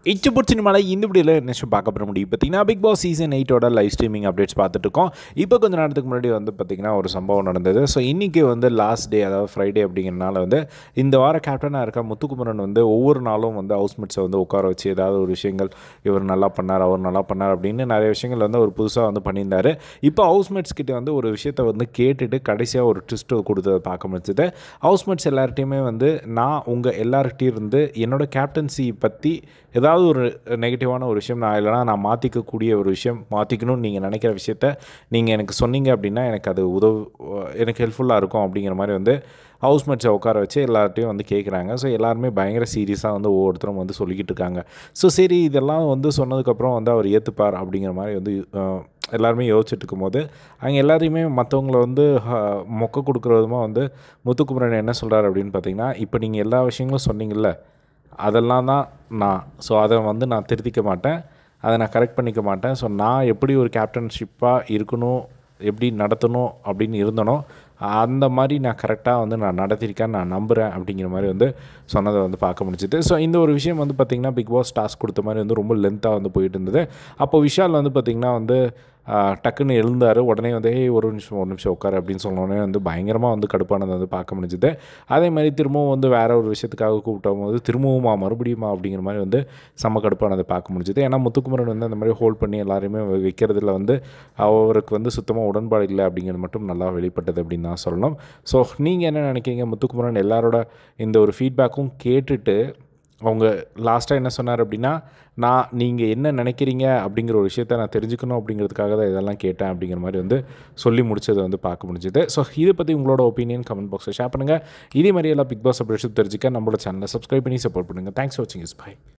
இச்சபுட் சினிமாவில் இந்த வீடியோவில் என்ன விஷயம் பார்க்க போகிற முடியும் பார்த்தீங்கன்னா பிக் பாஸ் சீசன் எயிட்டோட லைவ் ஸ்ட்ரீமிங் அப்டேட்ஸ் பார்த்துட்டு இருக்கோம் இப்போ கொஞ்சம் நேரத்துக்கு முன்னாடி வந்து பார்த்திங்கன்னா ஒரு சம்பவம் நடந்தது ஸோ இன்றைக்கி வந்து லாஸ்ட் டே அதாவது ஃப்ரைடே அப்படிங்கிறனால வந்து இந்த வார கேப்டனாக இருக்க முத்துக்குமரன் வந்து ஒவ்வொரு நாளும் வந்து ஹவுஸ்மேட்ஸை வந்து உட்கார வச்சு ஏதாவது ஒரு விஷயங்கள் இவர் நல்லா பண்ணார் அவர் நல்லா பண்ணார் அப்படின்னு நிறைய விஷயங்கள் வந்து அவர் புதுசாக வந்து பண்ணியிருந்தார் இப்போ ஹவுஸ்மேட்ஸ் கிட்ட வந்து ஒரு விஷயத்தை வந்து கேட்டுட்டு கடைசியாக ஒரு ட்விஸ்ட்டு கொடுத்ததை பார்க்க முடிஞ்சது ஹவுஸ்மேட்ஸ் எல்லார்ட்டையுமே வந்து நான் உங்கள் எல்லார்கிட்டையும் இருந்து என்னோட கேப்டன்சி பற்றி ஏதாவது ஒரு நெகட்டிவான ஒரு விஷயம் நான் இல்லைனா நான் மாற்றிக்கக்கூடிய ஒரு விஷயம் மாற்றிக்கணும்னு நீங்கள் நினைக்கிற விஷயத்த நீங்கள் எனக்கு சொன்னீங்க அப்படின்னா எனக்கு அது உதவு எனக்கு ஹெல்ப்ஃபுல்லாக இருக்கும் அப்படிங்கிற மாதிரி வந்து ஹவுஸ்மேட்ஸை உட்கார வச்சு எல்லார்ட்டையும் வந்து கேட்குறாங்க ஸோ எல்லாருமே பயங்கர சீரியஸாக வந்து ஒவ்வொருத்தரும் வந்து சொல்லிக்கிட்டு இருக்காங்க ஸோ சரி இதெல்லாம் வந்து சொன்னதுக்கப்புறம் வந்து அவர் ஏற்றுப்பார் அப்படிங்கிற மாதிரி வந்து அஹ், எல்லாருமே யோசிச்சுட்டு இருக்கும்போது அவங்க எல்லாரையுமே மற்றவங்கள வந்து அஹ், மொக்க கொடுக்குற விதமாக வந்து முத்துக்குமரன் என்ன சொல்கிறார் அப்படின்னு பார்த்தீங்கன்னா இப்போ நீங்கள் எல்லா விஷயங்களும் சொன்னீங்கல்ல அதெல்லாம் தான் நான் ஸோ அதை வந்து நான் திருத்திக்க மாட்டேன் அதை நான் கரெக்ட் பண்ணிக்க மாட்டேன் ஸோ நான் எப்படி ஒரு கேப்டன்ஷிப்பாக இருக்கணும் எப்படி நடத்தணும் அப்படின்னு இருந்தனோ அந்த மாதிரி நான் கரெக்டாக வந்து நான் நடத்திருக்கேன் நான் நம்புகிறேன் அப்படிங்கிற மாதிரி வந்து சொன்னதை வந்து பார்க்க முடிஞ்சுது ஸோ இந்த ஒரு விஷயம் வந்து பார்த்திங்கன்னா பிக் பாஸ் டாஸ்க் கொடுத்த மாதிரி வந்து ரொம்ப லென்த்தாக வந்து போயிட்டு இருந்தது அப்போ விஷால் வந்து பார்த்திங்கன்னா வந்து ஆஹ், டக்குன்னு எழுந்தார் உடனே வந்து "ஏய், ஒரு நிமிஷம் ஒரு நிமிஷம் உட்காரு அப்படின்னு சொன்னோடனே வந்து பயங்கரமாக வந்து கடுப்பானதை வந்து பார்க்க முடிஞ்சுது அதே மாதிரி திரும்பவும் வந்து வேற ஒரு விஷயத்துக்காக கூப்பிட்ட போது திரும்பவுமா மறுபடியுமா அப்படிங்கிற மாதிரி வந்து செம்ம கடுப்பானதை பார்க்க முடிஞ்சுது ஏன்னா முத்துக்குமரன் வந்து அந்த மாதிரி ஹோல்ட் பண்ணி எல்லாரையுமே வ- வைக்கிறதுல வந்து அவருக்கு வந்து சுத்தமாக உடன்பாடு இல்லை அப்படிங்கிறது மட்டும் நல்லா வெளிப்பட்டது அப்படின்னு தான் சொல்லணும் ஸோ நீங்கள் என்ன நினைக்கிறீங்க முத்துக்குமரன் எல்லாரோட இந்த ஒரு ஃபீட்பேக்கும் கேட்டுட்டு அவங்க லாஸ்ட்டாக என்ன சொன்னார் அப்படின்னா நான் நீங்கள் என்ன நினைக்கிறீங்க அப்படிங்கிற ஒரு விஷயத்த நான் தெரிஞ்சுக்கணும் அப்படிங்கிறதுக்காக தான் இதெல்லாம் கேட்டேன் அப்படிங்கிற மாதிரி வந்து சொல்லி முடிச்சதை வந்து பார்க்க முடிஞ்சுது ஸோ இதை பற்றி உங்களோட ஒப்பீனியன் கமெண்ட் பாக்ஸில் ஷேர் பண்ணுங்கள் இதே மாதிரி எல்லாம் பிக் பாஸ் அப்டேட்ஸ் தெரிஞ்சுக்க நம்மளோட சேனலை சப்ஸ்கிரைப் பண்ணி சப்போர்ட் பண்ணுங்கள் தேங்க்ஸ் ஃபார் வாட்சிங் இஸ் பை